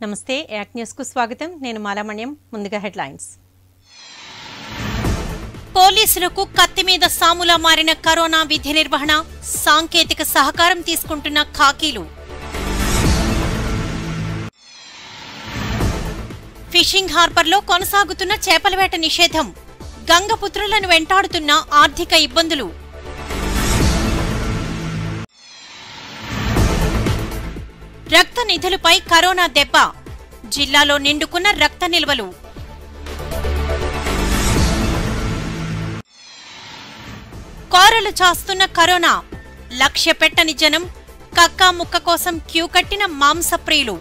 నమస్తే యాక్ న్యూస్ కు స్వాగతం నేను మాలామణ్యం ముందుగా హెడ్లైన్స్ పోలీసులకు కత్తి మీద సాములా మారిన కరోనా విధి నిర్వహణ సాంకేతిక సహకారం తీసుకుంటున్న ఖాకీలు ఫిషింగ్ హార్బర్లో కొనసాగుతున్న చేపల వేట నిషేధం గంగపుత్రులను వెంటాడుతున్న ఆర్థిక ఇబ్బందులు రక్త నిధులపై కరోనా దెబ్బ జిల్లాలో నిండుకున్న రక్త నిల్వలు కోరలు చాస్తున్న కరోనా లక్ష్య పెట్టని జనం కక్కా ముక్క కోసం క్యూ కట్టిన మాంసప్రియులు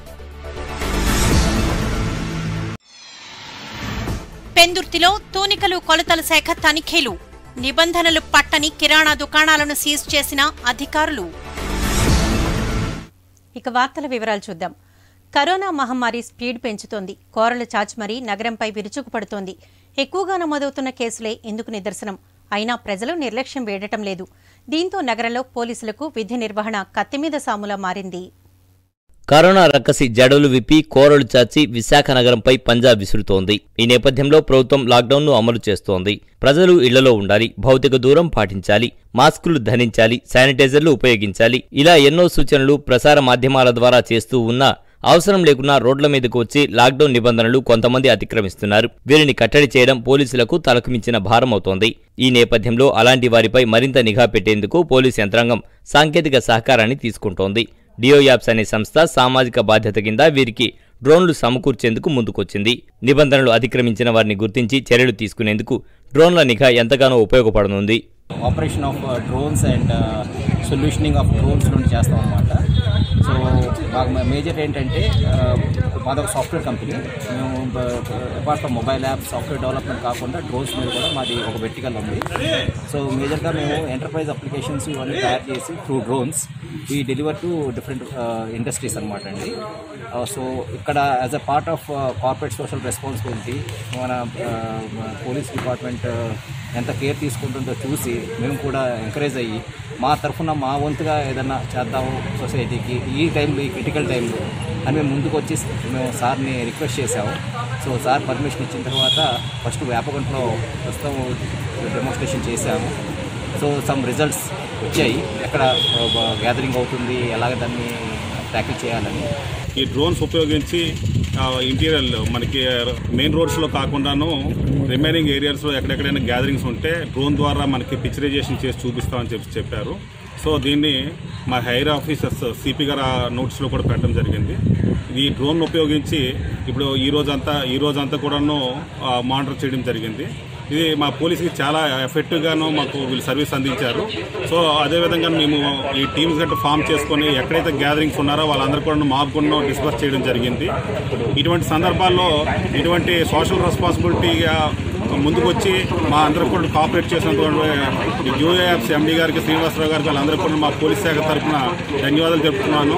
పెందుర్తిలో తూనికలు కొలతల శాఖ తనిఖీలు నిబంధనలు పట్టని కిరాణా దుకాణాలను సీజ్ చేసిన అధికారులు ఇక వార్తల వివరాలు చూద్దాం కరోనా మహమ్మారి స్పీడ్ పెంచుతోంది కోరలు చాచి మరీ నగరంపై విరుచుకుపడుతోంది ఎక్కువగా నమోదవుతున్న కేసులే ఇందుకు నిదర్శనం అయినా ప్రజలు నిర్లక్ష్యం వేడటం లేదు దీంతో నగరంలో పోలీసులకు విధి నిర్వహణ కత్తిమీద సాములా మారింది కరోనా రక్కసి జడలు విప్పి కోరలు చాచి విశాఖ నగరంపై పంజాబ్ విసురుతోంది ఈ నేపథ్యంలో ప్రభుత్వం లాక్డౌన్ను అమలు చేస్తోంది ప్రజలు ఇళ్లలో ఉండాలి భౌతిక దూరం పాటించాలి మాస్కులు ధరించాలి శానిటైజర్లు ఉపయోగించాలి ఇలా ఎన్నో సూచనలు ప్రసార మాధ్యమాల ద్వారా చేస్తూ ఉన్నా అవసరం లేకున్నా రోడ్ల మీదకు వచ్చి లాక్డౌన్ నిబంధనలు కొంతమంది అతిక్రమిస్తున్నారు వీరిని కట్టడి చేయడం పోలీసులకు తలకు మించిన భారం అవుతోంది ఈ నేపథ్యంలో అలాంటి వారిపై మరింత నిఘా పెట్టేందుకు పోలీసు యంత్రాంగం సాంకేతిక సహకారాన్ని తీసుకుంటోంది డియో యాప్స్ అనే సంస్థ సామాజిక బాధ్యత కింద వీరికి డ్రోన్లు సమకూర్చేందుకు ముందుకొచ్చింది నిబంధనలు అతిక్రమించిన వారిని గుర్తించి చర్యలు తీసుకునేందుకు డ్రోన్ల నిఘా ఎంతగానో ఉపయోగపడనుంది operation of drones and solutioning of drones నుండి చేస్తాం అనమాట సో మాకు మేజర్ ఏంటంటే uh, మాదొక సాఫ్ట్వేర్ కంపెనీ మేము apart from mobile app software development కాకుండా డ్రోన్స్ మీద కూడా మాది ఒక వెర్టికల్ ఉంది సో మేజర్గా మేము ఎంటర్ప్రైజ్ అప్లికేషన్స్ ఇవన్నీ తయారు చేసి త్రూ డ్రోన్స్ ఈ డెలివర్ టు డిఫరెంట్ ఇండస్ట్రీస్ అనమాట అండి సో ఇక్కడ as a part of corporate social responsibility మన పోలీస్ డిపార్ట్మెంట్ ఎంత కేర్ తీసుకుంటుందో చూసి మేము కూడా ఎంకరేజ్ అయ్యి మా తరఫున మా వంతుగా ఏదన్నా చేద్దాము సొసైటీకి ఈ టైంలో ఈ క్రిటికల్ టైంలో అని మేము ముందుకు వచ్చి మేము సార్ని రిక్వెస్ట్ చేసాము సో సార్ పర్మిషన్ ఇచ్చిన తర్వాత ఫస్ట్ వేపగుంటలో ప్రస్తుతం డెమోన్స్ట్రేషన్ చేశాము సో సమ్ రిజల్ట్స్ వచ్చాయి ఎక్కడ గ్యాదరింగ్ అవుతుంది ఎలాగ దాన్ని ట్యాకిల్ చేయాలని ఈ డ్రోన్స్ ఉపయోగించి ఇంటీరియర్ మనకి మెయిన్ రోడ్స్లో కాకుండాను రిమైనింగ్ ఏరియాస్లో ఎక్కడెక్కడైనా గ్యాదరింగ్స్ ఉంటే డ్రోన్ ద్వారా మనకి పిక్చరైజేషన్ చేసి చూపిస్తామని చెప్పి చెప్పారు సో దీన్ని మా హైర్ ఆఫీసర్స్ సిపి గారు ఆ నోట్స్లో కూడా పెట్టడం జరిగింది ఈ డ్రోన్ ఉపయోగించి ఇప్పుడు ఈ రోజంతా ఈ రోజంతా కూడాను మానిటర్ చేయడం జరిగింది ఇది మా పోలీసుకి చాలా ఎఫెక్టివ్గాను మాకు వీళ్ళు సర్వీస్ అందించారు సో అదేవిధంగా మేము ఈ టీమ్స్ గట్టు ఫామ్ చేసుకొని ఎక్కడైతే గ్యాదరింగ్స్ ఉన్నారో వాళ్ళందరూ కూడా మాకు కూడా డిస్పర్స్ చేయడం జరిగింది ఇటువంటి సందర్భాల్లో ఇటువంటి సోషల్ రెస్పాన్సిబిలిటీగా ముందుకు వచ్చి మా అందరూ కూడా కోఆపరేట్ చేసినటువంటి యూఏఎఫ్స్ ఎండీ గారికి శ్రీనివాసరావు గారికి వాళ్ళందరూ కూడా మా పోలీస్ శాఖ తరఫున ధన్యవాదాలు తెలుపుతున్నాను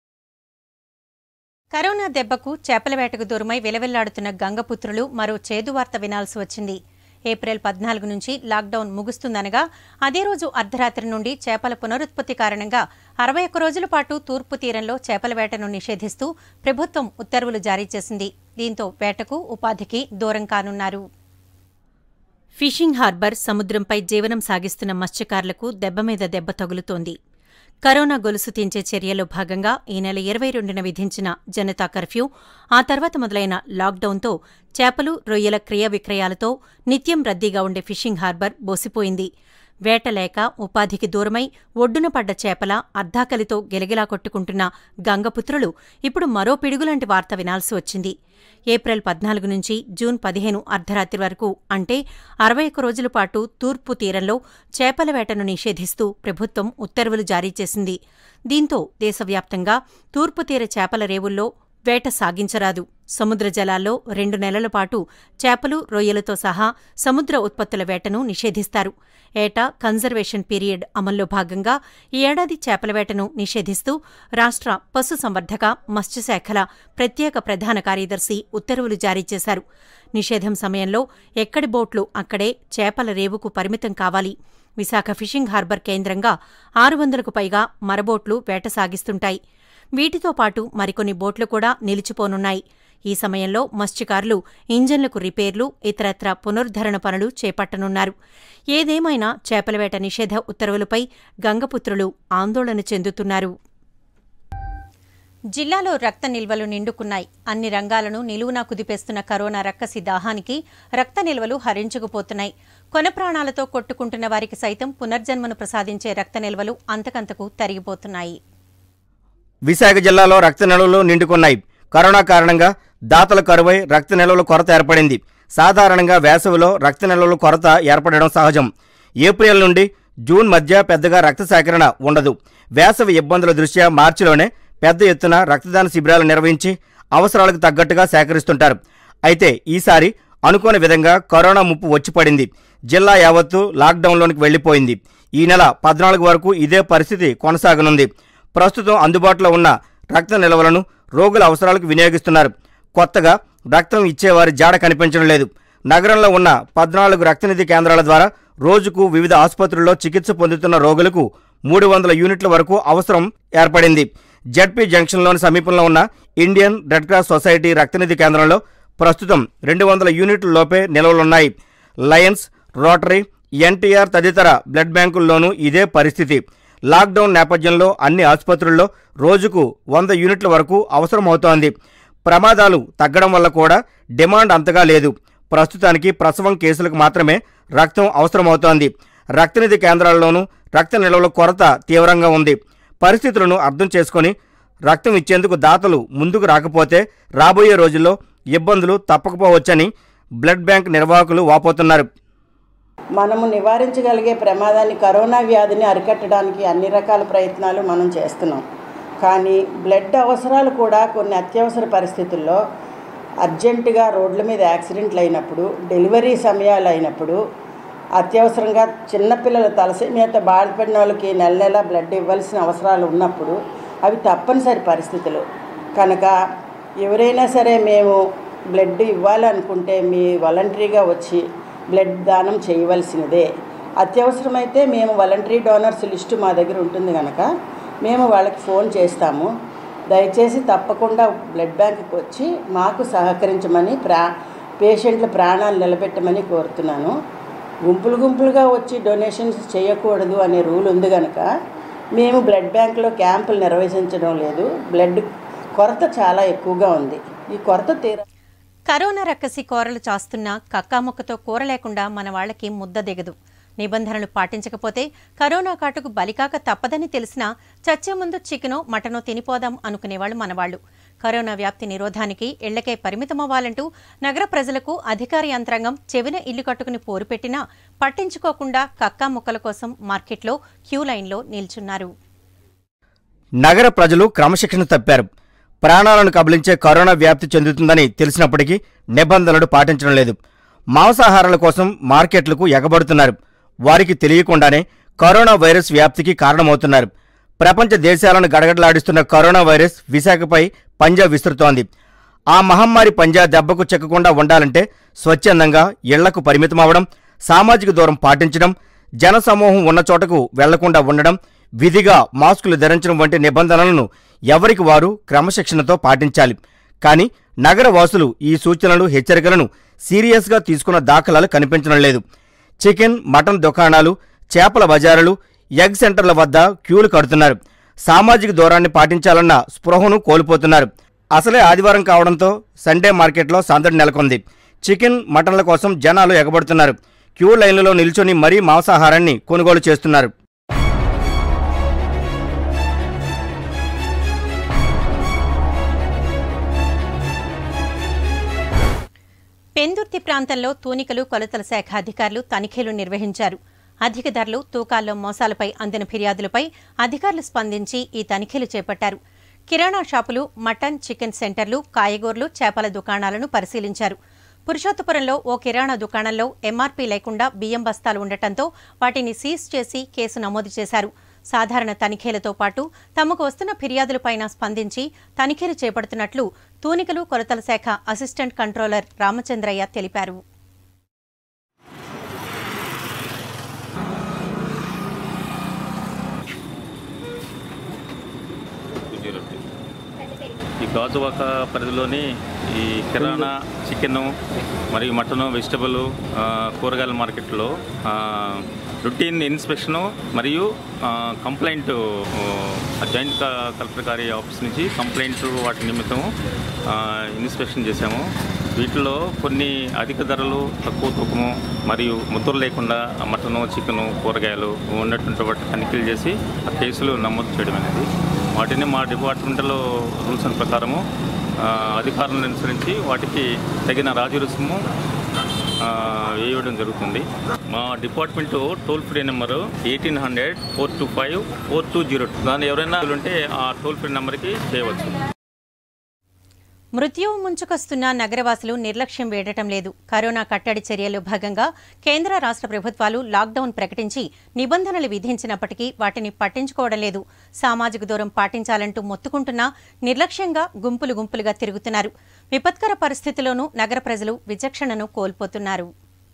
కరోనా దెబ్బకు చేపల వేటకు దూరమై విలవిల్లాడుతున్న గంగపుత్రులు మరో చేదు వార్త వినాల్సి వచ్చింది ఏప్రిల్ పద్నాలుగు నుంచి లాక్డౌన్ ముగుస్తుందనగా అదే రోజు అర్ధరాత్రి నుండి చేపల పునరుత్పత్తి కారణంగా అరవై ఒక్క రోజుల పాటు తూర్పు తీరంలో చేపల వేటను నిషేధిస్తూ ప్రభుత్వం ఉత్తర్వులు జారీ చేసింది దీంతో వేటకు ఉపాధికి దూరం కానున్నారు ఫిషింగ్ హార్బర్ సముద్రంపై జీవనం సాగిస్తున్న మత్స్యకారులకు దెబ్బ మీద దెబ్బ తగులుతోంది కరోనా గొలుసు తెంచే చర్యలో భాగంగా ఈ నెల ఇరవై రెండున విధించిన జనతా కర్ఫ్యూ ఆ తర్వాత మొదలైన లాక్డౌన్తో చేపలు రొయ్యల క్రియ విక్రయాలతో నిత్యం రద్దీగా ఉండే ఫిషింగ్ హార్బర్ బోసిపోయింది వేట లేక ఉపాధికి దూరమై ఒడ్డున పడ్డ చేపల అర్ధాకలితో గెలగిలా కొట్టుకుంటున్న గంగపుత్రులు ఇప్పుడు మరో పిడుగులాంటి వార్త వినాల్సి వచ్చింది ఏప్రిల్ పద్నాలుగు నుంచి జూన్ పదిహేను అర్ధరాత్రి వరకు అంటే అరవై ఒక్క రోజుల పాటు తూర్పు తీరంలో చేపల వేటను నిషేధిస్తూ ప్రభుత్వం ఉత్తర్వులు జారీ చేసింది దీంతో దేశవ్యాప్తంగా తూర్పు తీర చేపల రేవుల్లో వేట సాగించరాదు సముద్ర జలాల్లో రెండు నెలల పాటు చేపలు రొయ్యలతో సహా సముద్ర ఉత్పత్తుల వేటను నిషేధిస్తారు ఏటా కన్జర్వేషన్ పీరియడ్ అమల్లో భాగంగా ఈ ఏడాది చేపల వేటను నిషేధిస్తూ రాష్ట్ర పశుసంవర్ధక మత్స్యశాఖల ప్రత్యేక ప్రధాన కార్యదర్శి ఉత్తర్వులు జారీ చేశారు నిషేధం సమయంలో ఎక్కడి బోట్లు అక్కడే చేపల రేవుకు పరిమితం కావాలి విశాఖ ఫిషింగ్ హార్బర్ కేంద్రంగా ఆరు వందలకు పైగా మరబోట్లు వేట సాగిస్తుంటాయి వీటితో పాటు మరికొన్ని బోట్లు కూడా నిలిచిపోనున్నాయి ఈ సమయంలో మత్స్యకారులు ఇంజన్లకు రిపేర్లు ఇతరత్ర పునరుద్ధరణ పనులు చేపట్టనున్నారు ఏదేమైనా చేపలవేట నిషేధ ఉత్తర్వులపై గంగపుత్రులు ఆందోళన చెందుతున్నారు జిల్లాలో రక్త నిల్వలు నిండుకున్నాయి అన్ని రంగాలను నిలువునా కుదిపేస్తున్న కరోనా రక్కసి దాహానికి రక్త నిల్వలు హరించుకుపోతున్నాయి కొన ప్రాణాలతో కొట్టుకుంటున్న వారికి సైతం పునర్జన్మను ప్రసాదించే రక్త నిల్వలు అంతకంతకు తరిగిపోతున్నాయి విశాఖ జిల్లాలో రక్త నిల్వలు నిండుకున్నాయి కరోనా కారణంగా దాతల కరువై రక్త నిల్వల కొరత ఏర్పడింది సాధారణంగా వేసవిలో రక్త నిల్వల కొరత ఏర్పడడం సహజం ఏప్రిల్ నుండి జూన్ మధ్య పెద్దగా రక్త సేకరణ ఉండదు వేసవి ఇబ్బందుల దృష్ట్యా మార్చిలోనే పెద్ద ఎత్తున రక్తదాన శిబిరాలు నిర్వహించి అవసరాలకు తగ్గట్టుగా సేకరిస్తుంటారు అయితే ఈసారి అనుకోని విధంగా కరోనా ముప్పు వచ్చి పడింది జిల్లా యావత్తు లాక్డౌన్లోనికి వెళ్లిపోయింది ఈ నెల పద్నాలుగు వరకు ఇదే పరిస్థితి కొనసాగనుంది ప్రస్తుతం అందుబాటులో ఉన్న రక్త నిల్వలను రోగుల అవసరాలకు వినియోగిస్తున్నారు కొత్తగా రక్తం ఇచ్చేవారి జాడ కనిపించడం లేదు నగరంలో ఉన్న పద్నాలుగు రక్తనిధి కేంద్రాల ద్వారా రోజుకు వివిధ ఆసుపత్రుల్లో చికిత్స పొందుతున్న రోగులకు మూడు వందల యూనిట్ల వరకు అవసరం ఏర్పడింది జడ్పీ జంక్షన్లోని సమీపంలో ఉన్న ఇండియన్ రెడ్ క్రాస్ సొసైటీ రక్తనిధి కేంద్రంలో ప్రస్తుతం రెండు వందల యూనిట్ల లోపే నిల్వలున్నాయి లయన్స్ రోటరీ ఎన్టీఆర్ తదితర బ్లడ్ బ్యాంకుల్లోనూ ఇదే పరిస్థితి లాక్డౌన్ నేపథ్యంలో అన్ని ఆసుపత్రుల్లో రోజుకు వంద యూనిట్ల వరకు అవసరమవుతోంది ప్రమాదాలు తగ్గడం వల్ల కూడా డిమాండ్ అంతగా లేదు ప్రస్తుతానికి ప్రసవం కేసులకు మాత్రమే రక్తం అవసరమవుతోంది రక్తనిధి కేంద్రాల్లోనూ రక్త నిల్వల కొరత తీవ్రంగా ఉంది పరిస్థితులను అర్థం చేసుకొని రక్తం ఇచ్చేందుకు దాతలు ముందుకు రాకపోతే రాబోయే రోజుల్లో ఇబ్బందులు తప్పకపోవచ్చని బ్లడ్ బ్యాంక్ నిర్వాహకులు వాపోతున్నారు మనము నివారించగలిగే ప్రమాదాన్ని కరోనా వ్యాధిని అరికట్టడానికి అన్ని రకాల ప్రయత్నాలు మనం చేస్తున్నాం కానీ బ్లడ్ అవసరాలు కూడా కొన్ని అత్యవసర పరిస్థితుల్లో అర్జెంటుగా రోడ్ల మీద యాక్సిడెంట్లు అయినప్పుడు డెలివరీ సమయాలు అయినప్పుడు అత్యవసరంగా చిన్నపిల్లల తలసేమియాతో బాధపడిన వాళ్ళకి నెల నెల బ్లడ్ ఇవ్వాల్సిన అవసరాలు ఉన్నప్పుడు అవి తప్పనిసరి పరిస్థితులు కనుక ఎవరైనా సరే మేము బ్లడ్ ఇవ్వాలనుకుంటే మీ వాలంటరీగా వచ్చి బ్లడ్ దానం చేయవలసినదే అత్యవసరమైతే మేము వాలంటరీ డోనర్స్ లిస్టు మా దగ్గర ఉంటుంది కనుక మేము వాళ్ళకి ఫోన్ చేస్తాము దయచేసి తప్పకుండా బ్లడ్ బ్యాంకుకి వచ్చి మాకు సహకరించమని ప్రా పేషెంట్ల ప్రాణాలు నిలబెట్టమని కోరుతున్నాను గుంపులు గుంపులుగా వచ్చి డొనేషన్స్ చేయకూడదు అనే రూల్ ఉంది కనుక మేము బ్లడ్ బ్యాంకులో క్యాంపులు నిర్వహించడం లేదు బ్లడ్ కొరత చాలా ఎక్కువగా ఉంది ఈ కొరత తీర కరోనా రక్కసి కూరలు చాస్తున్నా కక్కాముక్కతో కూర లేకుండా మన వాళ్ళకి ముద్ద దిగదు నిబంధనలు పాటించకపోతే కరోనా కాటుకు బలికాక తప్పదని తెలిసినా చచ్చే ముందు చికెనో మటనో తినిపోదాం అనుకునేవాళ్ళు మనవాళ్లు కరోనా వ్యాప్తి నిరోధానికి ఇళ్లకే పరిమితమవ్వాలంటూ నగర ప్రజలకు అధికార యంత్రాంగం చెవిన ఇల్లు కట్టుకుని పోరు పెట్టినా పట్టించుకోకుండా కక్కా ముక్కల కోసం మార్కెట్లో క్యూ లైన్లో నిల్చున్నారు నగర ప్రజలు క్రమశిక్షణ తప్పారు ప్రాణాలను కబలించే కరోనా వ్యాప్తి చెందుతుందని తెలిసినప్పటికీ నిబంధనలు పాటించడం లేదు మాంసాహారాల కోసం మార్కెట్లకు ఎగబడుతున్నారు వారికి తెలియకుండానే కరోనా వైరస్ వ్యాప్తికి కారణమవుతున్నారు ప్రపంచ దేశాలను గడగడలాడిస్తున్న కరోనా వైరస్ విశాఖపై పంజా విసురుతోంది ఆ మహమ్మారి పంజా దెబ్బకు చెక్కకుండా ఉండాలంటే స్వచ్ఛందంగా ఇళ్లకు పరిమితమవడం సామాజిక దూరం పాటించడం జనసమూహం ఉన్న చోటకు వెళ్లకుండా ఉండడం విధిగా మాస్కులు ధరించడం వంటి నిబంధనలను ఎవరికి వారు క్రమశిక్షణతో పాటించాలి కానీ నగర వాసులు ఈ సూచనలు హెచ్చరికలను సీరియస్గా తీసుకున్న దాఖలాలు కనిపించడం లేదు చికెన్ మటన్ దుకాణాలు చేపల బజారులు ఎగ్ సెంటర్ల వద్ద క్యూలు కడుతున్నారు సామాజిక దూరాన్ని పాటించాలన్న స్పృహను కోల్పోతున్నారు అసలే ఆదివారం కావడంతో సండే మార్కెట్లో సందడి నెలకొంది చికెన్ మటన్ల కోసం జనాలు ఎగబడుతున్నారు క్యూ లైన్లలో నిల్చొని మరీ మాంసాహారాన్ని కొనుగోలు చేస్తున్నారు పెందుర్తి ప్రాంతంలో తూనికలు కొలతల శాఖ అధికారులు తనిఖీలు నిర్వహించారు అధిక ధరలు తూకాల్లో మోసాలపై అందిన ఫిర్యాదులపై అధికారులు స్పందించి ఈ తనిఖీలు చేపట్టారు కిరాణా షాపులు మటన్ చికెన్ సెంటర్లు కాయగూరలు చేపల దుకాణాలను పరిశీలించారు పురుషోత్తపురంలో ఓ కిరాణా దుకాణంలో ఎంఆర్పీ లేకుండా బియ్యం బస్తాలు ఉండటంతో వాటిని సీజ్ చేసి కేసు నమోదు చేశారు సాధారణ తనిఖీలతో పాటు తమకు వస్తున్న ఫిర్యాదులపైన స్పందించి తనిఖీలు చేపడుతున్నట్లు తూనికలు కొలతల శాఖ అసిస్టెంట్ కంట్రోలర్ రామచంద్రయ్య తెలిపారు గాజువాక పరిధిలోని ఈ కిరాణా చికెను మరియు మటను వెజిటబుల్ కూరగాయల మార్కెట్లో ఆ, రొటీన్ ఇన్స్పెక్షను మరియు ఆ, కంప్లైంట్ ఆ, జాయింట్ క- కలెక్టర్ గారి ఆఫీస్ నుంచి కంప్లైంట్ వాటి నిమిత్తం ఆ, ఇన్స్పెక్షన్ చేశాము వీటిలో కొన్ని అధిక ధరలు తక్కువ తూకము మరియు ముద్ర లేకుండా ఆ మటను చికెను కూరగాయలు ఉన్నటువంటి వాటి తనిఖీలు చేసి ఆ కేసులు నమోదు చేయడం అనేది వాటిని మా డిపార్ట్మెంట్లో రూల్స్ అండ్ ప్రకారము ఆ, అధికారులను అనుసరించి వాటికి తగిన రాజు రుసుము ఆ, వేయడం జరుగుతుంది మా department toll free number eighteen hundred four two five four two zero దాన్ని ఎవరైనా ఉంటే ఆ టోల్ ఫ్రీ నెంబర్కి చేయవచ్చు మృత్యువు ముంచుకొస్తున్న నగరవాసులు నిర్లక్ష్యం వేయటం లేదు కరోనా కట్టడి చర్యల్లో భాగంగా కేంద్ర రాష్ట్ర ప్రభుత్వాలు లాక్డౌన్ ప్రకటించి నిబంధనలు విధించినప్పటికీ వాటిని పట్టించుకోవడం లేదు సామాజిక దూరం పాటించాలంటూ మొత్తుకుంటున్నా నిర్లక్ష్యంగా గుంపులు గుంపులుగా తిరుగుతున్నారు విపత్కర పరిస్థితిలోనూ నగర ప్రజలు విచక్షణను కోల్పోతున్నారు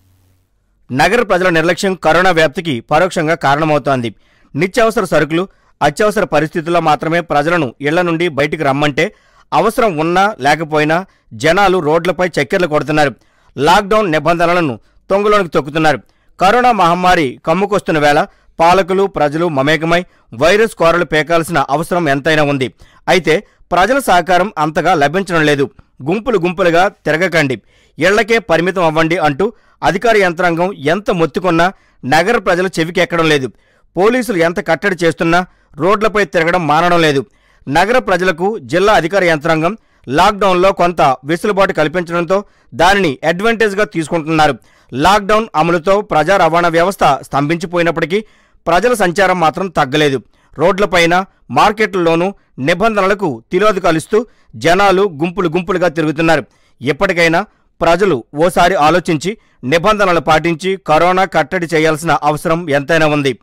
నగర ప్రజల నిర్లక్ష్యం కరోనా వ్యాప్తికి పరోక్షంగా కారణమవుతోంది నిత్యావసర సరుకులు అత్యవసర పరిస్థితుల్లో మాత్రమే ప్రజలను ఇళ్ల నుండి బయటికి రమ్మంటే అవసరం ఉన్నా లేకపోయినా జనాలు రోడ్లపై చక్కెర్లు కొడుతున్నారు లాక్డౌన్ నిబంధనలను తొంగలోనికి తొక్కుతున్నారు కరోనా మహమ్మారి కమ్ముకొస్తున్న వేళ పాలకులు ప్రజలు మమేకమై వైరస్ కోరలు పేకాల్సిన అవసరం ఎంతైనా ఉంది అయితే ప్రజల సహకారం అంతగా లభించడం లేదు గుంపులు గుంపులుగా తిరగకండి ఇళ్లకే పరిమితం అవ్వండి అంటూ అధికార యంత్రాంగం ఎంత మొత్తుకున్నా నగర ప్రజల చెవికి ఎక్కడం లేదు పోలీసులు ఎంత కట్టడి చేస్తున్నా రోడ్లపై తిరగడం మానడం లేదు నగర ప్రజలకు జిల్లా అధికార యంత్రాంగం లాక్డౌన్లో కొంత వెసులుబాటు కల్పించడంతో దానిని అడ్వాంటేజ్గా తీసుకుంటున్నారు లాక్డౌన్ అమలుతో ప్రజా రవాణా వ్యవస్థ స్తంభించిపోయినప్పటికీ ప్రజల సంచారం మాత్రం తగ్గలేదు రోడ్లపైన మార్కెట్లలోనూ నిబంధనలకు తిలోదకాలిస్తూ జనాలు గుంపులు గుంపులుగా తిరుగుతున్నారు ఇప్పటికైనా ప్రజలు ఓసారి ఆలోచించి నిబంధనలు పాటించి కరోనా కట్టడి చేయాల్సిన అవసరం ఎంతైనా ఉంది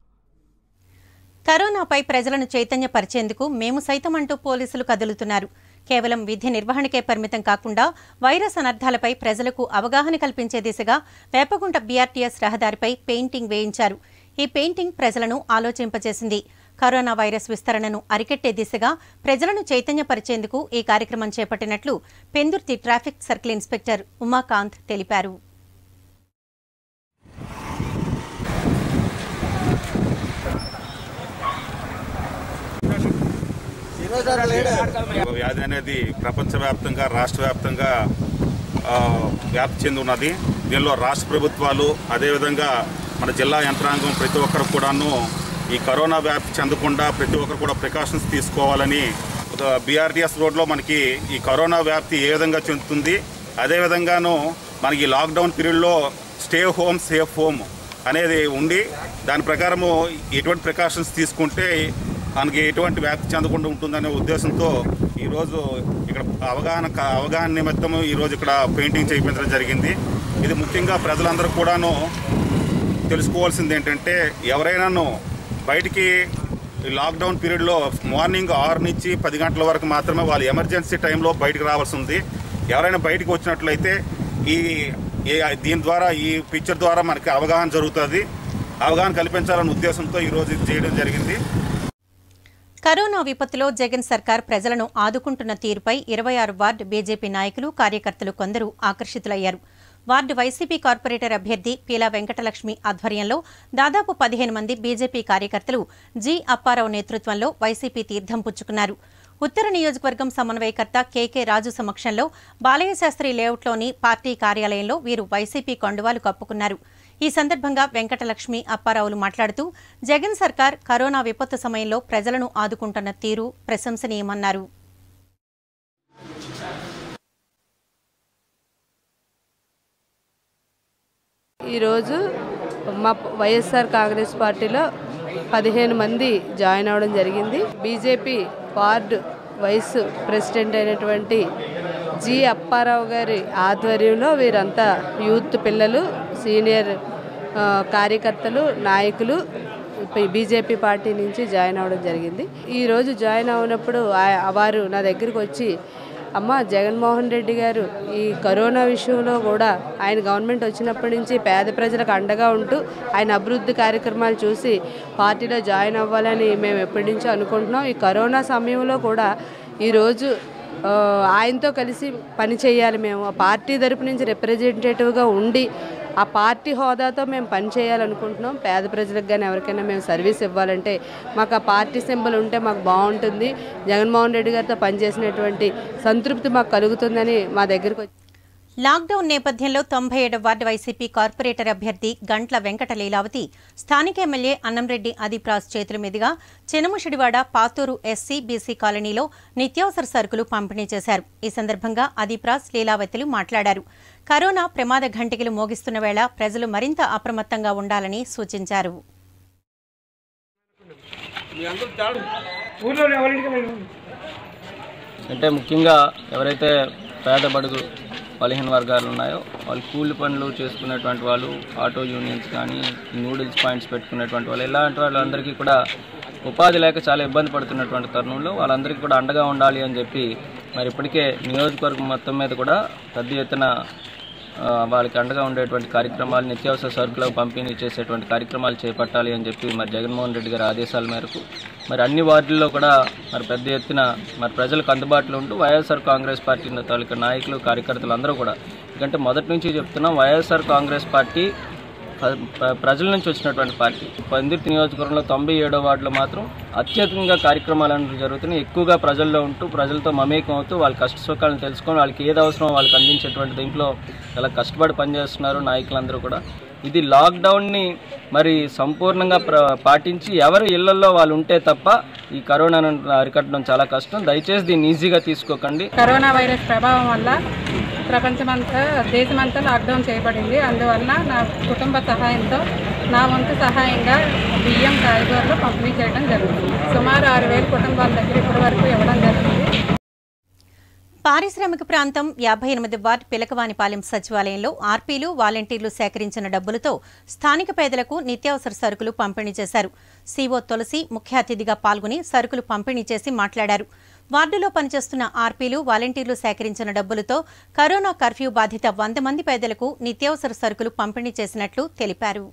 కరోనాపై ప్రజలను చైతన్యపరిచేందుకు మేము సైతం అంటూ పోలీసులు కదులుతున్నారు కేవలం విధి నిర్వహణకే పరిమితం కాకుండా వైరస్ అనర్థాలపై ప్రజలకు అవగాహన కల్పించే దిశగా వేపగుంట బీఆర్టీఎస్ రహదారిపై పెయింటింగ్ వేయించారు ఈ పెయింటింగ్ ప్రజలను ఆలోచింపజేసింది కరోనా వైరస్ విస్తరణను అరికెట్టే దిశగా ప్రజలను చైతన్యపరిచేందుకు ఈ కార్యక్రమం చేపట్టినట్లు Pendurthi traffic circle inspector Umakant తెలిపారు ఈ వ్యాధి అనేది ప్రపంచవ్యాప్తంగా రాష్ట్ర వ్యాప్తంగా ఆ, వ్యాప్తి చెంది ఉన్నది దీనిలో రాష్ట్ర ప్రభుత్వాలు అదేవిధంగా మన జిల్లా యంత్రాంగం ప్రతి ఒక్కరు కూడాను ఈ కరోనా వ్యాప్తి చెందకుండా ప్రతి ఒక్కరు కూడా ప్రికాషన్స్ తీసుకోవాలని బీఆర్టీఎస్ రోడ్లో మనకి ఈ కరోనా వ్యాప్తి ఏ విధంగా చెందుతుంది అదేవిధంగాను మనకి ఈ లాక్డౌన్ పీరియడ్లో స్టే హోమ్ సేఫ్ హోమ్ అనేది ఉండి దాని ప్రకారము ఎటువంటి ప్రికాషన్స్ తీసుకుంటే మనకి ఎటువంటి వ్యాప్తి చెందకుండా ఉంటుందనే ఉద్దేశంతో ఈరోజు ఇక్కడ అవగాహన అవగాహన నిమిత్తం ఈరోజు ఇక్కడ పెయింటింగ్ చేయించడం జరిగింది ఇది ముఖ్యంగా ప్రజలందరూ కూడాను తెలుసుకోవాల్సింది ఏంటంటే ఎవరైనాను బయటికి ఈ లాక్డౌన్ పీరియడ్లో మార్నింగ్ ఆరు నుంచి పది గంటల వరకు మాత్రమే వాళ్ళు ఎమర్జెన్సీ టైంలో బయటకు రావాల్సి ఉంది ఎవరైనా బయటకు వచ్చినట్లయితే ఈ ఈ- దీని ద్వారా ఈ పిక్చర్ ద్వారా మనకి అవగాహన జరుగుతుంది అవగాహన కల్పించాలనే ఉద్దేశంతో ఈరోజు ఇది చేయడం జరిగింది కరోనా విపత్తులో జగన్ సర్కార్ ప్రజలను ఆదుకుంటున్న తీరుపై ఇరవై ఆరు వార్డు బీజేపీ నాయకులు కార్యకర్తలు కొందరు ఆకర్షితులయ్యారు వార్డు వైసీపీ కార్పొరేటర్ అభ్యర్థి పీలా వెంకటలక్ష్మి ఆధ్వర్యంలో దాదాపు పదిహేను మంది బీజేపీ కార్యకర్తలు జి అప్పారావు నేతృత్వంలో వైసీపీ తీర్థం పుచ్చుకున్నారు ఉత్తర నియోజకవర్గం సమన్వయకర్త కేకే రాజు సమక్షంలో బాలయ్య శాస్త్రి లేఅవుట్లోని పార్టీ కార్యాలయంలో వీరు వైసీపీ కండువాలు కప్పుకున్నారు ఈ సందర్భంగా వెంకటలక్ష్మి అప్పారావులు మాట్లాడుతూ జగన్ సర్కార్ కరోనా విపత్తు సమయంలో ప్రజలను ఆదుకుంటున్న తీరు ప్రశంసనీయమన్నారు ఈరోజు మా వైఎస్ఆర్ కాంగ్రెస్ పార్టీలో పదిహేను మంది జాయిన్ అవ్వడం జరిగింది బీజేపీ వార్డు వైస్ ప్రెసిడెంట్ అయినటువంటి జి అప్పారావు గారి ఆధ్వర్యంలో వీరంతా యూత్ పిల్లలు సీనియర్ ఆ, కార్యకర్తలు నాయకులు బీజేపీ పార్టీ నుంచి జాయిన్ అవ్వడం జరిగింది ఈరోజు జాయిన్ అవునప్పుడు ఆ- వారు నా దగ్గరికి వచ్చి అమ్మ జగన్మోహన్ రెడ్డి గారు ఈ కరోనా విషయంలో కూడా ఆయన గవర్నమెంట్ వచ్చినప్పటి నుంచి పేద ప్రజలకు అండగా ఉంటూ ఆయన అభివృద్ధి కార్యక్రమాలు చూసి పార్టీలో జాయిన్ అవ్వాలని మేము ఎప్పటి నుంచో అనుకుంటున్నాం ఈ కరోనా సమయంలో కూడా ఈరోజు ఆ, ఆయనతో కలిసి పని చేయాలి మేము ఆ పార్టీ తరపు నుంచి రిప్రజెంటేటివ్గా ఉండి ఆ పార్టీ హోదాతో మేము పని చేయాలనుకుంటున్నాం పేద ప్రజలకు కానీ ఎవరికైనా మేము సర్వీస్ ఇవ్వాలంటే మాకు ఆ పార్టీ సింబల్ ఉంటే మాకు బాగుంటుంది జగన్మోహన్ రెడ్డి గారితో పనిచేసినటువంటి సంతృప్తి మాకు కలుగుతుందని మా దగ్గరకు వచ్చి లాక్డౌన్ నేపథ్యంలో తొంభై ఏడు వార్డు వైసీపీ కార్పొరేటర్ అభ్యర్థి గంట్ల వెంకట లీలావతి స్థానిక ఎమ్మెల్యే అన్నంరెడ్డి ఆదిప్రాస్ చేతుల మీదుగా చెనుముషిడివాడ పాతూరు ఎస్సీ బీసీ కాలనీలో నిత్యావసర సరుకులు పంపిణీ చేశారు ఈ సందర్భంగా ఆదిప్రాస్ లీలావతిలు మాట్లాడారు కరోనా ప్రమాద ఘంటికలు మోగిస్తున్న వేళ ప్రజలు మరింత అప్రమత్తంగా ఉండాలని సూచించారు అంటే ముఖ్యంగా ఎవరైతే పేద బడుగు బలహీన వర్గాలు ఉన్నాయో వాళ్ళు కూలి పనులు చేసుకునేటువంటి వాళ్ళు ఆటో యూనియన్స్ కానీ నూడిల్స్ పాయింట్స్ పెట్టుకునేటువంటి వాళ్ళు ఇలాంటి వాళ్ళందరికీ కూడా ఉపాధి లేక చాలా ఇబ్బంది పడుతున్నటువంటి తరుణంలో వాళ్ళందరికీ కూడా అండగా ఉండాలి అని చెప్పి మరి ఇప్పటికే నియోజకవర్గం మొత్తం మీద కూడా పెద్ద ఎత్తున ఆ, వాళ్ళకి అండగా ఉండేటువంటి కార్యక్రమాలు నిత్యావసర సరుకులు పంపిణీ చేసేటువంటి కార్యక్రమాలు చేపట్టాలి అని చెప్పి మరి జగన్మోహన్ రెడ్డి గారి ఆదేశాల మేరకు మరి అన్ని వార్డుల్లో కూడా మరి పెద్ద ఎత్తున మరి ప్రజలకు అందుబాటులో ఉంటూ వైఎస్ఆర్ కాంగ్రెస్ పార్టీ తాలూకా నాయకులు కార్యకర్తలు అందరూ కూడా ఎందుకంటే మొదటి నుంచి చెప్తున్నాం వైఎస్ఆర్ కాంగ్రెస్ పార్టీ ప్ర- ప్ర- ప్రజల నుంచి వచ్చినటువంటి పార్టీ పందిర్తి నియోజకవర్గంలో తొంభై ఏడో వార్డులో మాత్రం అత్యధికంగా కార్యక్రమాలు అనేవి జరుగుతున్నాయి ఎక్కువగా ప్రజల్లో ఉంటూ ప్రజలతో మమేకం అవుతూ వాళ్ళ కష్ట సుఖాలను తెలుసుకొని వాళ్ళకి ఏది అవసరం వాళ్ళకి అందించేటువంటి దీంట్లో చాలా కష్టపడి పనిచేస్తున్నారు నాయకులందరూ కూడా ఇది లాక్డౌన్ని మరి సంపూర్ణంగా ప్ర పాటించి ఎవరు ఇళ్లలో వాళ్ళు ఉంటే తప్ప ఈ కరోనాను అరికట్టడం చాలా కష్టం దయచేసి దీన్ని ఈజీగా తీసుకోకండి కరోనా వైరస్ ప్రభావం వల్ల ప్రపంచమంతా దేశమంతా లాక్డౌన్ చేయబడింది అందువల్ల నా కుటుంబ సహాయంతో నా వంతు సహాయంగా బియ్యం కాయగూరలు పంపిణీ చేయడం జరుగుతుంది సుమారు ఆరు వేల కుటుంబాల దగ్గర ఇప్పటి వరకు ఇవ్వడం జరిగింది పారిశ్రామిక ప్రాంతం యాభై ఎనిమిది వార్డు పిలకవానిపాలెం సచివాలయంలో ఆర్పీలు వాలంటీర్లు సేకరించిన డబ్బులతో స్థానిక పేదలకు నిత్యావసర సరుకులు పంపిణీ చేశారు సీఓ తులసి ముఖ్య అతిథిగా పాల్గొని సరుకులు పంపిణీ చేసి మాట్లాడారు వార్డులో పనిచేస్తున్న ఆర్పీలు వాలంటీర్లు సేకరించిన డబ్బులతో కరోనా కర్ఫ్యూ బాధిత వంద మంది పేదలకు నిత్యావసర సరుకులు పంపిణీ చేసినట్లు తెలిపారు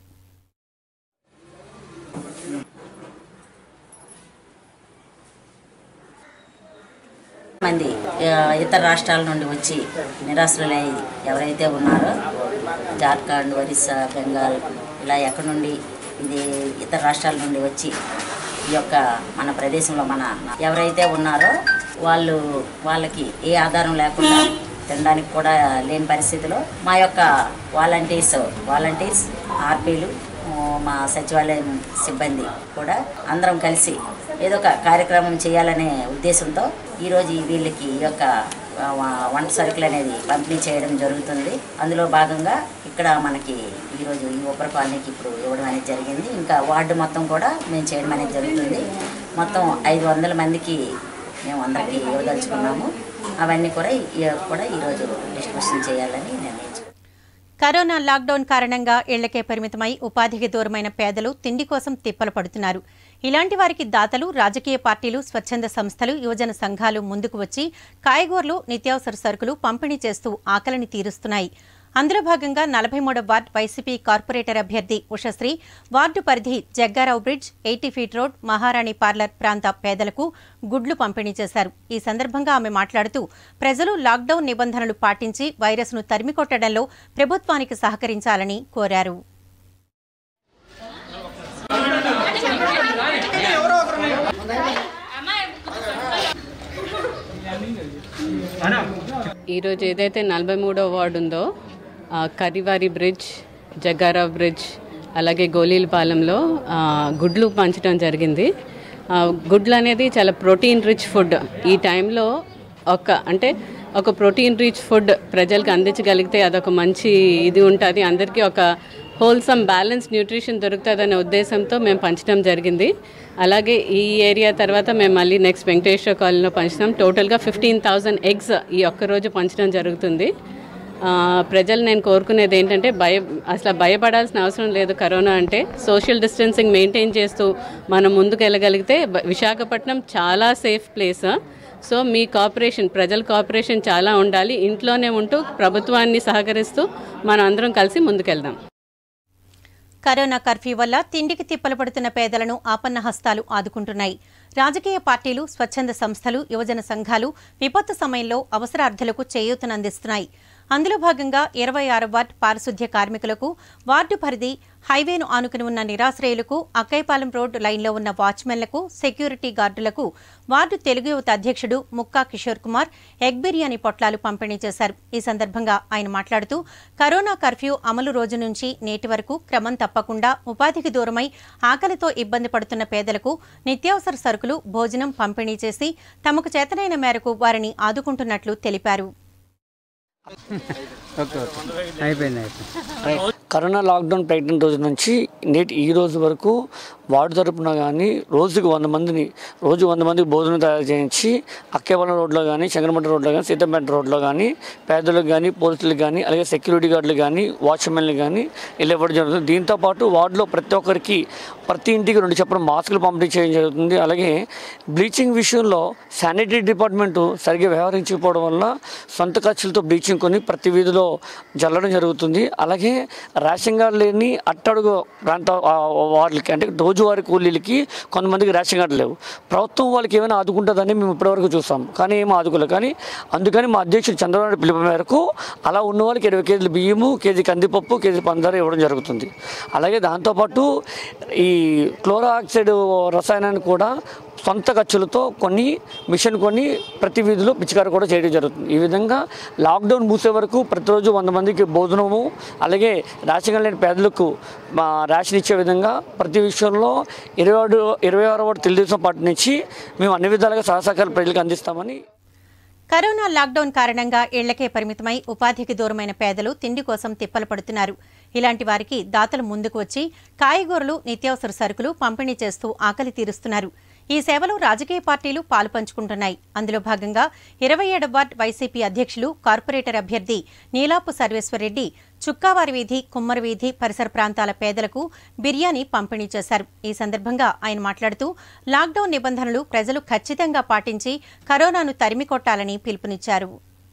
మంది ఆ, ఇతర రాష్ట్రాల నుండి వచ్చి నిరాశ్రులై ఎవరైతే ఉన్నారో జార్ఖండ్ ఒరిస్సా బెంగాల్ ఇలా ఎక్కడి నుండి ఇది ఇతర రాష్ట్రాల నుండి వచ్చి ఈ యొక్క మన ప్రదేశంలో మన ఎవరైతే ఉన్నారో వాళ్ళు వాళ్ళకి ఏ ఆధారం లేకుండా తినడానికి కూడా లేని పరిస్థితిలో మా యొక్క వాలంటీర్స్ వాలంటీర్స్ ఆర్పీలు ఆ, మా సచివాలయం సిబ్బంది కూడా అందరం కలిసి ఏదో ఒక కార్యక్రమం చేయాలనే ఉద్దేశంతో ఈరోజు ఈ వీళ్ళకి ఈ యొక్క ఆ, వ- వంట సరుకులు అనేది పంపిణీ చేయడం జరుగుతుంది అందులో భాగంగా ఇక్కడ మనకి ఈరోజు ఈ ఉపర కాలనీకి ఇప్పుడు ఇవ్వడం అనేది జరిగింది ఇంకా వార్డు మొత్తం కూడా మేము చేయడం అనేది జరుగుతుంది మొత్తం ఐదు వందల మందికి మేము అందరికీ ఇవ్వదలుచుకున్నాము అవన్నీ కూడా ఈ- కూడా ఈరోజు డిస్ట్రిబ్యూషన్ చేయాలని నిర్ణయించుకున్నాం కరోనా లాక్డౌన్ కారణంగా ఇళ్లకే పరిమితమై ఉపాధికి దూరమైన పేదలు తిండి కోసం తిప్పలు పడుతున్నారు ఇలాంటి వారికి దాతలు రాజకీయ పార్టీలు స్వచ్ఛంద సంస్థలు యువజన సంఘాలు ముందుకు వచ్చి కాయగూరలు నిత్యావసర సరుకులు పంపిణీ చేస్తూ ఆకలిని తీరుస్తున్నాయి అందులో భాగంగా నలభై మూడవ వార్డు వైసీపీ కార్పొరేటర్ అభ్యర్థి ఉషశ్రీ వార్డు పరిధి Jaggarao bridge eighty feet road Maharani parlour ప్రాంత పేదలకు గుడ్లు పంపిణీ చేశారు ఈ సందర్భంగా ఆమె మాట్లాడుతూ ప్రజలు లాక్డౌన్ నిబంధనలు పాటించి వైరస్ను తరిమికొట్టడంలో ప్రభుత్వానికి సహకరించాలని కోరారు ఈరోజు ఏదైతే నలభై మూడో వార్డు ఉందో ఆ, కరివారి బ్రిడ్జ్ జగ్గారావు బ్రిడ్జ్ అలాగే గోలీలపాలెంలో ఆ, గుడ్లు పంచడం జరిగింది ఆ, గుడ్లు అనేది చాలా ప్రోటీన్ రిచ్ ఫుడ్ ఈ టైంలో ఒక అంటే ఒక ప్రోటీన్ రిచ్ ఫుడ్ ప్రజలకు అందించగలిగితే అదొక మంచి ఇది ఉంటుంది అందరికీ ఒక హోల్సమ్ బ్యాలెన్స్ న్యూట్రిషన్ దొరుకుతుందనే ఉద్దేశంతో మేము పంచడం జరిగింది అలాగే ఈ ఏరియా తర్వాత మేము మళ్ళీ నెక్స్ట్ వెంకటేశ్వర కాలనీలో పంచుతాం టోటల్గా ఫిఫ్టీన్ థౌజండ్ ఎగ్స్ ఈ ఒక్క రోజు పంచడం జరుగుతుంది ఆ, ప్రజలు నేను కోరుకునేది ఏంటంటే భయ అసలు భయపడాల్సిన అవసరం లేదు కరోనా అంటే సోషల్ డిస్టెన్సింగ్ మెయింటైన్ చేస్తూ మనం ముందుకు వెళ్ళగలిగితే బ- విశాఖపట్నం చాలా సేఫ్ ప్లేస్ సో మీ కోఆపరేషన్ ప్రజల కోఆపరేషన్ చాలా ఉండాలి ఇంట్లోనే ఉంటూ ప్రభుత్వాన్ని సహకరిస్తూ మనం అందరం కలిసి ముందుకెళ్దాం కరోనా కర్ఫ్యూ వల్ల తిండికి తిప్పలు పడుతున్న పేదలను ఆపన్న హస్తాలు ఆదుకుంటున్నాయి రాజకీయ పార్టీలు స్వచ్ఛంద సంస్థలు యువజన సంఘాలు విపత్తు సమయంలో అవసరార్థులకు చేయూతనందిస్తున్నాయి అందులో భాగంగా ఇరవై ఆరు వార్డు పారిశుద్ధ్య కార్మికులకు వార్డు పరిధి హైవేను ఆనుకుని ఉన్న నిరాశ్రయులకు అక్కైపాలెం రోడ్డు లైన్లో ఉన్న వాచ్మెన్లకు సెక్యూరిటీ గార్డులకు వార్డు తెలుగు యువత అధ్యక్షుడు ముక్కా కిషోర్ కుమార్ ఎగ్ బిర్యానీ పొట్లాలు పంపిణీ చేశారు ఈ సందర్భంగా ఆయన మాట్లాడుతూ కరోనా కర్ఫ్యూ అమలు రోజు నుంచి నేటి వరకు క్రమం తప్పకుండా ఉపాధికి దూరమై ఆకలితో ఇబ్బంది పడుతున్న పేదలకు నిత్యావసర సరుకులు భోజనం పంపిణీ చేసి తమకు చేతనైన మేరకు వారిని ఆదుకుంటున్నట్లు తెలిపారు అయిపోయింది అయిపోయింది కరోనా లాక్డౌన్ ప్రకటన రోజు నుంచి నేటి ఈ రోజు వరకు వార్డు తరపున కానీ రోజుకు వంద మందిని రోజు వంద మందికి భోజనం తయారు చేయించి అక్కేవరం రోడ్లో కానీ శంకరమఠ రోడ్లో కానీ సీతంపేట రోడ్లో కానీ పేదలకు కానీ పోలీసులకు కానీ అలాగే సెక్యూరిటీ గార్డులు కానీ వాచ్మెన్లు కానీ ఇలా ఇవ్వడం జరుగుతుంది దీంతోపాటు వార్డులో ప్రతి ఒక్కరికి ప్రతి ఇంటికి రెండు చెప్పడం మాస్కులు పంపిణీ చేయడం జరుగుతుంది అలాగే బ్లీచింగ్ విషయంలో శానిటరీ డిపార్ట్మెంట్ సరిగ్గా వ్యవహరించకపోవడం వల్ల సొంత ఖర్చులతో బ్లీచింగ్ కొని ప్రతి వీధిలో జల్లడం జరుగుతుంది అలాగే రేషన్ కార్డు లేని అట్టడుగు ప్రాంత ఆ, వాళ్ళకి అంటే రోజువారీ కూలీలకి కొంతమందికి రేషన్ కార్డు లేవు ప్రభుత్వం వాళ్ళకి ఏమైనా ఆదుకుంటుందని మేము ఇప్పటివరకు చూస్తాం కానీ ఏమో ఆదుకోలేదు కానీ అందుకని మా అధ్యక్షుడు చంద్రబాబు నాయుడు పిలుపు మేరకు అలా ఉన్న వాళ్ళకి ఇరవై కేజీలు బియ్యము కేజీ కందిపప్పు కేజీ పంచదార ఇవ్వడం జరుగుతుంది అలాగే దాంతోపాటు ఈ క్లోరాక్సైడ్ రసాయనాన్ని కూడా సొంత ఖర్చులతో కొన్ని మిషన్ కొని ప్రతి వీధిలో పిచికారి కూడా చేయడం జరుగుతుంది ఈ విధంగా లాక్డౌన్ మూసే వరకు ప్రతిరోజు వంద మందికి భోజనము అలాగే రేషన్ కార్డు లేని పేదలకు మా రేషన్ ఇచ్చే విధంగా ప్రతి విషయంలో ఇరవై ఆరు ఇరవై ఆరో వాడు తెలుగుదేశం పార్టీ నుంచి మేము అన్ని విధాలుగా సహసహకారాలు ప్రజలకు అందిస్తామని కరోనా లాక్డౌన్ కారణంగా ఇళ్లకే పరిమితమై ఉపాధికి దూరమైన పేదలు తిండి కోసం తిప్పలు పడుతున్నారు ఇలాంటి వారికి దాతలు ముందుకు వచ్చి కాయగూరలు నిత్యావసర సరుకులు పంపిణీ చేస్తూ ఆకలి తీరుస్తున్నారు ఈ సేవలో రాజకీయ పార్టీలు పాలు పంచుకుంటున్నాయి అందులో భాగంగా ఇరవై ఏడవ వార్డు వైసీపీ అధ్యక్షులు కార్పొరేటర్ అభ్యర్థి నీలాపు సర్వేశ్వరరెడ్డి చుక్కావారి వీధి కుమ్మర వీధి పరిసర ప్రాంతాల పేదలకు బిర్యానీ పంపిణీ చేశారు ఈ సందర్భంగా ఆయన మాట్లాడుతూ లాక్డౌన్ నిబంధనలు ప్రజలు ఖచ్చితంగా పాటించి కరోనాను తరిమి కొట్టాలని పిలుపునిచ్చారు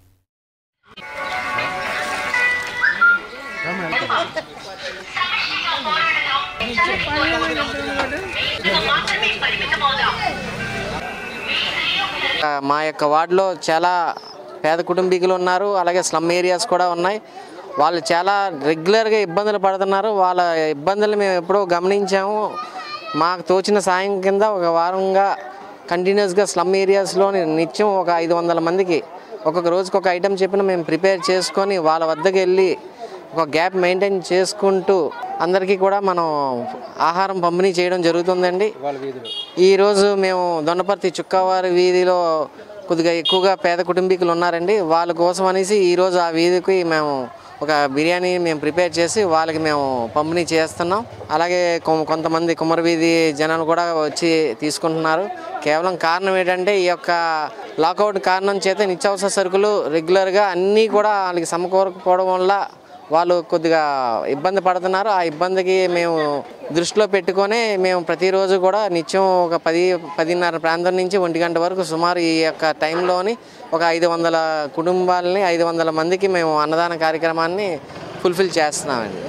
ఆ, మా యొక్క వార్డులో చాలా పేద కుటుంబీకులు ఉన్నారు అలాగే స్లమ్ ఏరియాస్ కూడా ఉన్నాయి వాళ్ళు చాలా రెగ్యులర్గా ఇబ్బందులు పడుతున్నారు వాళ్ళ ఇబ్బందులు మేము ఎప్పుడో గమనించాము మాకు తోచిన సాయం కింద ఒక వారంగా కంటిన్యూస్గా స్లమ్ ఏరియాస్లోని నిత్యం ఒక ఐదు వందల మందికి ఒక్కొక్క రోజుకి ఒక ఐటెం చెప్పిన మేము ప్రిపేర్ చేసుకొని వాళ్ళ వద్దకు వెళ్ళి ఒక గ్యాప్ మెయింటైన్ చేసుకుంటూ అందరికీ కూడా మనం ఆహారం పంపిణీ చేయడం జరుగుతుందండి ఈరోజు మేము దొండపర్తి చుక్కవారి వీధిలో కొద్దిగా ఎక్కువగా పేద కుటుంబీకులు ఉన్నారండి వాళ్ళ కోసం అనేసి ఈరోజు ఆ వీధికి మేము ఒక బిర్యానీ మేము ప్రిపేర్ చేసి వాళ్ళకి మేము పంపిణీ చేస్తున్నాం అలాగే కొ- కొంతమంది కుమ్మరి వీధి జనాలు కూడా వచ్చి తీసుకుంటున్నారు కేవలం కారణం ఏంటంటే ఈ యొక్క లాకౌట్ కారణం చేత నిత్యావసర సరుకులు రెగ్యులర్గా అన్నీ కూడా వాళ్ళకి సమకూరకపోవడం వల్ల వాళ్ళు కొద్దిగా ఇబ్బంది పడుతున్నారు ఆ ఇబ్బందికి మేము దృష్టిలో పెట్టుకొని మేము ప్రతిరోజు కూడా నిత్యం ఒక పది పదిన్నర ప్రాంతం నుంచి ఒంటి గంట వరకు సుమారు ఈ యొక్క టైంలోని ఒక ఐదు వందల కుటుంబాలని ఐదు వందల మందికి మేము అన్నదాన కార్యక్రమాన్ని ఫుల్ఫిల్ చేస్తున్నామండి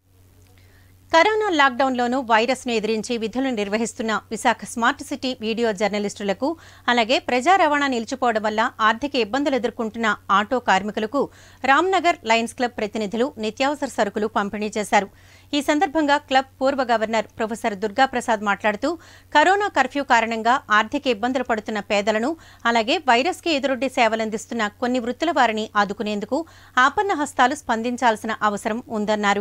కరోనా లాక్డౌన్లోనూ వైరస్ను ఎదిరించి విధులు నిర్వహిస్తున్న విశాఖ స్మార్ట్ సిటీ వీడియో జర్నలిస్టులకు అలాగే ప్రజా రవాణా నిలిచిపోవడం వల్ల ఆర్థిక ఇబ్బందులు ఎదుర్కొంటున్న ఆటో కార్మికులకు రామ్నగర్ లయన్స్ క్లబ్ ప్రతినిధులు నిత్యావసర సరుకులు పంపిణీ చేశారు ఈ సందర్భంగా క్లబ్ పూర్వ గవర్నర్ ప్రొఫెసర్ దుర్గాప్రసాద్ మాట్లాడుతూ కరోనా కర్ఫ్యూ కారణంగా ఆర్థిక ఇబ్బందులు పడుతున్న పేదలను అలాగే వైరస్కి ఎదురొడ్డి సేవలందిస్తున్న కొన్ని వృత్తుల వారిని ఆదుకునేందుకు ఆపన్న హస్తాలు స్పందించాల్సిన అవసరం ఉందన్నారు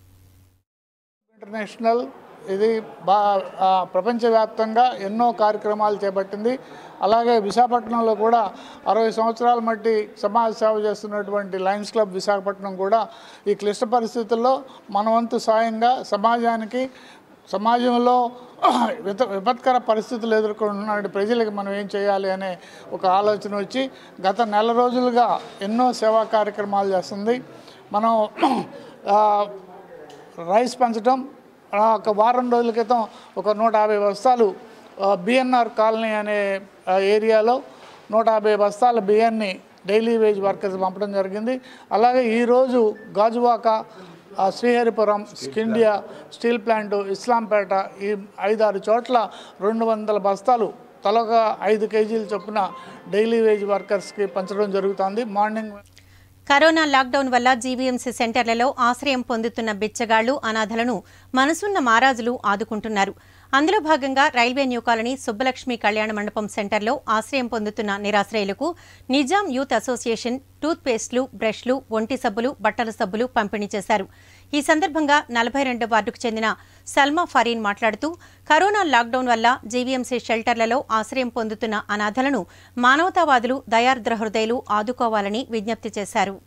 ఇంటర్నేషనల్ ఇది బా ఆ, ప్రపంచవ్యాప్తంగా ఎన్నో కార్యక్రమాలు చేపట్టింది అలాగే విశాఖపట్నంలో కూడా అరవై సంవత్సరాల మట్టి సమాజ సేవ చేస్తున్నటువంటి లయన్స్ క్లబ్ విశాఖపట్నం కూడా ఈ క్లిష్ట పరిస్థితుల్లో మన వంతు సాయంగా సమాజానికి సమాజంలో విత విపత్కర పరిస్థితులు ఎదుర్కొంటున్న ప్రజలకి మనం ఏం చేయాలి అనే ఒక ఆలోచన వచ్చి గత నెల రోజులుగా ఎన్నో సేవా కార్యక్రమాలు చేస్తుంది మనం ఆ, రైస్ పెంచడం ఆ, ఒక వారం రోజుల క్రితం ఒక నూట యాభై బస్తాలు బిఎన్ఆర్ కాలనీ అనే ఆ, ఏరియాలో నూట యాభై బస్తాల బియ్యాన్ని డైలీ వేజ్ వర్కర్స్ పంపడం జరిగింది అలాగే ఈరోజు గాజువాక ఆ, శ్రీహరిపురం స్కిండియా స్టీల్ ప్లాంట్ ఇస్లాంపేట ఈ ఐదారు చోట్ల రెండు వందల బస్తాలు తలొక ఐదు కేజీల చొప్పున డైలీ వేజ్ వర్కర్స్కి పంచడం జరుగుతుంది మార్నింగ్ కరోనా లాక్డౌన్ వల్ల జీవీఎంసీ సెంటర్లలో ఆశ్రయం పొందుతున్న బిచ్చగాళ్లు అనాథలను మనసున్న మారాజులు ఆదుకుంటున్నారు అందులో భాగంగా రైల్వే న్యూ కాలనీ సుబ్బలక్ష్మి కళ్యాణ మండపం సెంటర్లో ఆశ్రయం పొందుతున్న నిరాశ్రయులకు నిజాం యూత్ అసోసియేషన్ టూత్ పేస్ట్లు బ్రష్లు ఒంటి సబ్బులు బట్టల సబ్బులు పంపిణీ చేశారు ఈ సందర్భంగా నలభై రెండో వార్డుకు చెందిన సల్మా ఫరీన్ మాట్లాడుతూ కరోనా లాక్డౌన్ వల్ల జీవీఎంసీ షెల్టర్లలో ఆశ్రయం పొందుతున్న అనాథలను మానవతావాదులు దయార్ద్ర హృదయులు ఆదుకోవాలని విజ్ఞప్తి చేశారు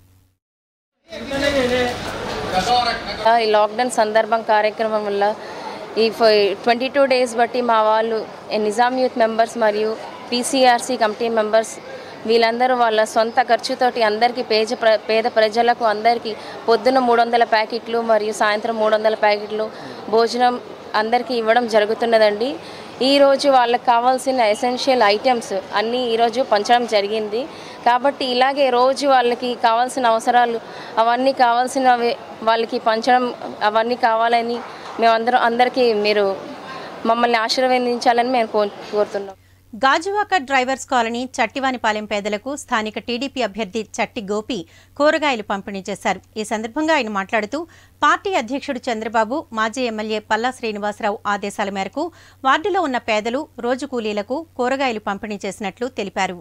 ఈ లాక్డౌన్ సందర్భం కార్యక్రమం వల్ల ఈ ట్వంటీ టూ డేస్ బట్టి మా వాళ్ళు ఈ నిజాం యూత్ మెంబర్స్ మరియు పీసీఆర్సీ కమిటీ మెంబర్స్ వీళ్ళందరూ వాళ్ళ సొంత ఖర్చుతోటి అందరికీ పేద ప్ర పేద ప్రజలకు అందరికీ పొద్దున మూడు వందల ప్యాకెట్లు మరియు సాయంత్రం మూడు వందల ప్యాకెట్లు భోజనం అందరికీ ఇవ్వడం జరుగుతున్నదండి ఈరోజు వాళ్ళకి కావాల్సిన ఎసెన్షియల్ ఐటమ్స్ అన్నీ ఈరోజు పంచడం జరిగింది కాబట్టి ఇలాగే రోజు వాళ్ళకి కావాల్సిన అవసరాలు అవన్నీ కావాల్సినవి వాళ్ళకి పంచడం అవన్నీ కావాలని మేమందరం అందరికీ మీరు మమ్మల్ని ఆశీర్వదించాలని మేము కో కోరుతున్నాం గాజువాక డ్రైవర్స్ కాలనీ చట్టివానిపాలెం పేదలకు స్థానిక టీడీపీ అభ్యర్థి చట్టి గోపి కూరగాయలు పంపిణీ చేశారు ఈ సందర్భంగా ఆయన మాట్లాడుతూ పార్టీ అధ్యక్షుడు చంద్రబాబు మాజీ ఎమ్మెల్యే పల్లా శ్రీనివాసరావు ఆదేశాల మేరకు వార్డులో ఉన్న పేదలు రోజు కూలీలకు కూరగాయలు పంపిణీ చేసినట్లు తెలిపారు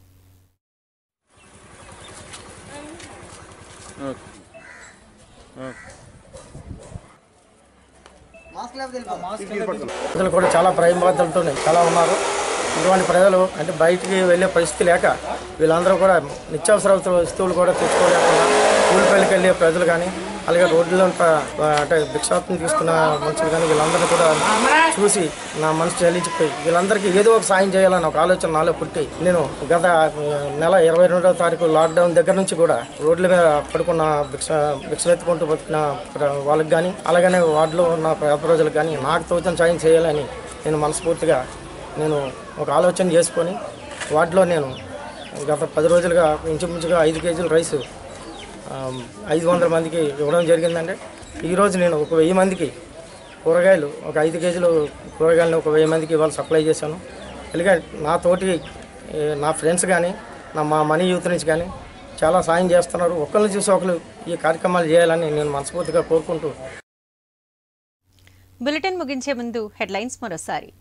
ప్రజలు కూడా చాలా భయబాధలతో చాలా ఉన్నారు ఇటువంటి ప్రజలు అంటే బయటికి వెళ్ళే పరిస్థితి లేక వీళ్ళందరూ కూడా నిత్యావసర వస్తువులు కూడా తెచ్చుకోలేకుండా కూలిపల్లికి వెళ్ళే ప్రజలు కానీ అలాగే రోడ్లలో ఉంట- అంటే భిక్షాత్వం తీసుకున్న మనుషులు కానీ వీళ్ళందరూ కూడా చూసి నా మనసు చెల్లించిపోయి వీళ్ళందరికీ ఏదో ఒక సాయం చేయాలని ఒక ఆలోచన నాలో పుట్టి నేను గత ఆ, నెల ఇరవై రెండవ తారీఖు లాక్డౌన్ దగ్గర నుంచి కూడా రోడ్ల మీద పడుకున్న భిక్ష భిక్షమెత్తుకుంటూ బతికిన ప్ర- వాళ్ళకి కానీ అలాగనే వార్డులో ఉన్న పేద ప్రజలకు కానీ నాకు తోచిన సాయం చేయాలని నేను మనస్ఫూర్తిగా నేను ఒక ఆలోచన చేసుకొని వాటిలో నేను గత పది రోజులుగా ఇంచుమించుగా ఐదు కేజీల రైసు ఆ, ఐదు వందల మందికి ఇవ్వడం జరిగిందండి ఈరోజు నేను ఒక వెయ్యి మందికి కూరగాయలు ఒక ఐదు కేజీలు కూరగాయలను ఒక వెయ్యి మందికి ఇవాళ సప్లై చేశాను అలాగే నా తోటి ఏ, నా ఫ్రెండ్స్ కానీ నా మా మనీ యూత్ నుంచి కానీ చాలా సాయం చేస్తున్నారు ఒకరిని చూసి ఒకరు ఈ కార్యక్రమాలు చేయాలని నేను మనస్ఫూర్తిగా కోరుకుంటూ బులెటిన్ ముగించే ముందు హెడ్లైన్స్ మరోసారి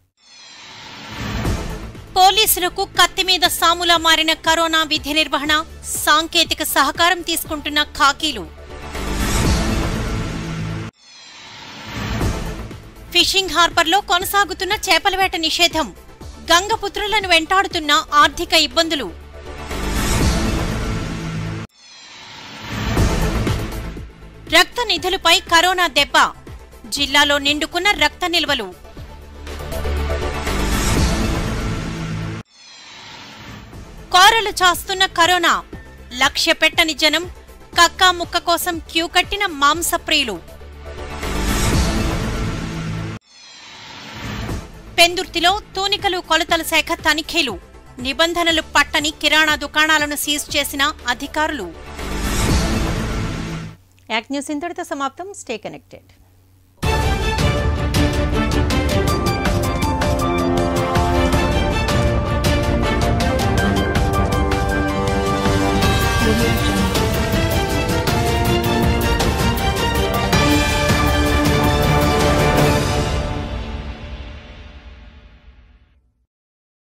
పోలీసులకు కత్తి మీద సాములా మారిన కరోనా విధి నిర్వహణ సాంకేతిక సహకారం తీసుకుంటున్న ఖాకీలు ఫిషింగ్ హార్బర్లో కొనసాగుతున్న చేపల వేట నిషేధం గంగపుత్రులను వెంటాడుతున్న ఆర్థిక ఇబ్బందులు రక్త నిధులపై కరోనా దెబ్బ జిల్లాలో నిండుకున్న రక్త నిల్వలు కోరలు చాస్తున్న కరోనా లక్ష్య పెట్టని జనం కక్కా ముక్క కోసం క్యూ కట్టిన మాంసప్రియులు పెందుర్తిలో తూనికలు కొలతల శాఖ తనిఖీలు నిబంధనలు పట్టని కిరాణా దుకాణాలను సీజ్ చేసిన అధికారులు యాక్ న్యూస్ ఇంతటితో సమాప్తం స్టే కనెక్టెడ్ Audio Jungle.